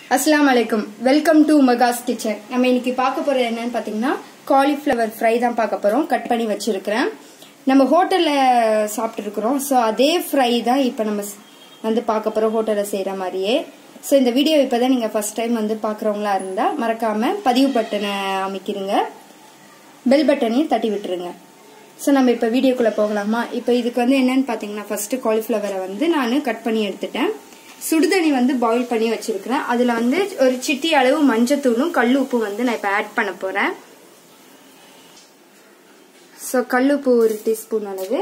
அஸ்ஸலாமு அலைக்கும் welcome to மகாஸ் kitchen நம்ம இன்னைக்கு பார்க்க போறது என்னன்னு பாத்தீங்கன்னா காலிஃப்ளவர் ஃப்ரை தான் பார்க்க போறோம் கட் பண்ணி வச்சிருக்கிறேன் நம்ம ஹோட்டல்ல சாப்பிட்டு இருக்கிறோம் ஸோ அதே ஃப்ரை தான் இப்போ நம்ம ஸ்- வந்து பார்க்க போறோம் ஹோட்டல்ல செய்யற மாதிரியே ஸோ இந்த வீடியோ இப்பதான் நீங்க ஃபர்ஸ்ட் டைம் வந்து பாக்குறவங்களா இருந்தா மறக்காம பதிவு பட்டனை அமைக்கிறீங்க பெல் பட்டனையும் தட்டி விட்டுருங்க ஸோ நம்ம இப்போ வீடியோக்குள்ளே போகலாமா இப்போ இதுக்கு வந்து என்னன்னு பார்த்தீங்கன்னா ஃபர்ஸ்ட் காலிஃப்ளவரை வந்து நான் கட் பண்ணி எடுத்துட்டேன் சுடுதண்ணி வந்து பாயில் பண்ணி வச்சிருக்கிறேன் அதில் வந்து ஒரு சிட்டி அளவு மஞ்சத்தூளும் கல் உப்பு வந்து நான் இப்போ ஆட் பண்ண போகிறேன் ஸோ கல் உப்பு ஒரு டீஸ்பூன் அளவு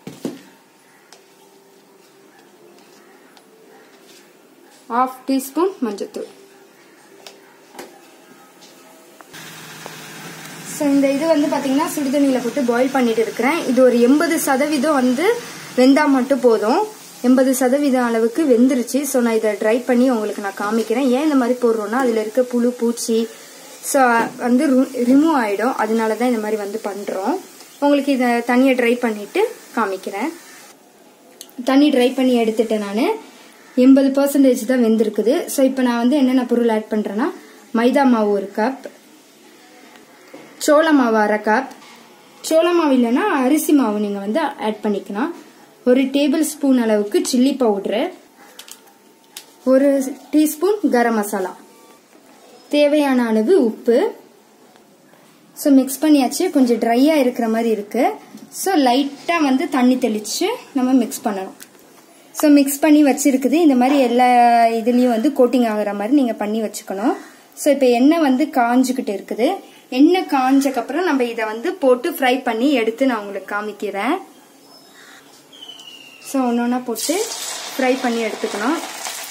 ஆஃப் டீஸ்பூன் மஞ்சத்தூள் ஸோ இந்த இது வந்து பார்த்தீங்கன்னா சுடுதண்ணியில் போட்டு பாயில் பண்ணிட்டு இருக்கிறேன் இது ஒரு எண்பது சதவீதம் வந்து வெந்தா மட்டும் போதும் எண்பது சதவீதம் அளவுக்கு வெந்துருச்சு ஸோ நான் இதை ட்ரை பண்ணி உங்களுக்கு நான் காமிக்கிறேன் ஏன் இந்த மாதிரி போடுறோன்னா அதில் இருக்க புழு பூச்சி ஸோ வந்து ரிமூவ் ஆகிடும் அதனால தான் இந்த மாதிரி வந்து பண்ணுறோம் உங்களுக்கு இதை தண்ணியை ட்ரை பண்ணிட்டு காமிக்கிறேன் தண்ணி ட்ரை பண்ணி எடுத்துட்டேன் நான் எண்பது பர்சன்டேஜ் தான் வெந்திருக்குது ஸோ இப்போ நான் வந்து என்னென்ன பொருள் ஆட் பண்ணுறேன்னா மைதா மாவு ஒரு கப் சோள மாவு அரை கப் சோள மாவு இல்லைன்னா அரிசி மாவு நீங்கள் வந்து ஆட் பண்ணிக்கலாம் ஒரு டேபிள் ஸ்பூன் அளவுக்கு சில்லி பவுட்ரு ஒரு டீஸ்பூன் கரம் மசாலா தேவையான அளவு உப்பு ஸோ மிக்ஸ் பண்ணியாச்சு கொஞ்சம் ட்ரையாக இருக்கிற மாதிரி இருக்கு ஸோ லைட்டாக வந்து தண்ணி தெளித்து நம்ம மிக்ஸ் பண்ணணும் ஸோ மிக்ஸ் பண்ணி வச்சிருக்குது இந்த மாதிரி எல்லா இதுலேயும் வந்து கோட்டிங் ஆகுற மாதிரி நீங்கள் பண்ணி வச்சுக்கணும் ஸோ இப்போ எண்ணெய் வந்து காஞ்சுக்கிட்டு இருக்குது எண்ணெய் காஞ்சக்கப்புறம் நம்ம இதை வந்து போட்டு ஃப்ரை பண்ணி எடுத்து நான் உங்களுக்கு காமிக்கிறேன் ஸோ ஒன்று ஒன்றா போட்டு ஃப்ரை பண்ணி எடுத்துக்கணும்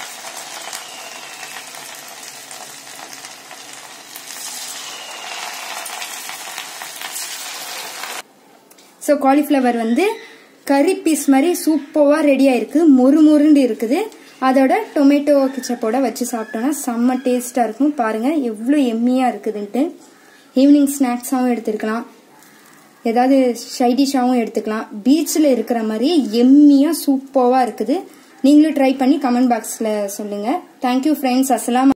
ஸோ காலிஃப்ளவர் வந்து கறி பீஸ் மாதிரி சூப்பராக ரெடியாக இருக்குது மொறு மொறுண்டு இருக்குது அதோட டொமேட்டோ கிச்சப்போட வச்சு சாப்பிட்டோன்னா செம்ம டேஸ்ட்டாக இருக்கும் பாருங்கள் எவ்வளோ எம்மியாக இருக்குதுன்ட்டு ஈவினிங் ஸ்நாக்ஸாகவும் எடுத்துருக்கலாம் ஏதாவது சைடிஷாகவும் எடுத்துக்கலாம் பீச்சில் இருக்கிற மாதிரியே எம்மியாக சூப்பராக இருக்குது நீங்களும் ட்ரை பண்ணி கமெண்ட் பாக்ஸில் சொல்லுங்கள் தேங்க்யூ ஃப்ரெண்ட்ஸ் அஸ்லாம்